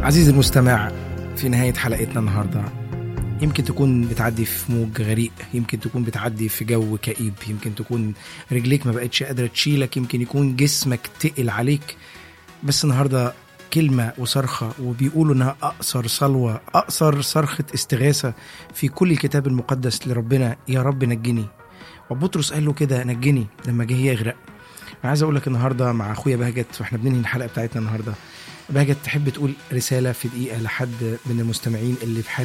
عزيزي المستمع في نهاية حلقتنا النهاردة يمكن تكون بتعدي في موج غريق يمكن تكون بتعدي في جو كئيب يمكن تكون رجليك ما بقتش قادرة تشيلك يمكن يكون جسمك تقل عليك بس النهاردة كلمة وصرخة وبيقولوا إنها أقصر صلوة أقصر صرخة استغاثة في كل الكتاب المقدس لربنا يا رب نجني وبطرس قال له كده نجني لما جه يغرق أنا عايز أقول لك النهاردة مع أخويا بهجت وإحنا بننهي الحلقة بتاعتنا النهاردة بهجت تحب تقول رسالة في دقيقة لحد من المستمعين اللي في حالة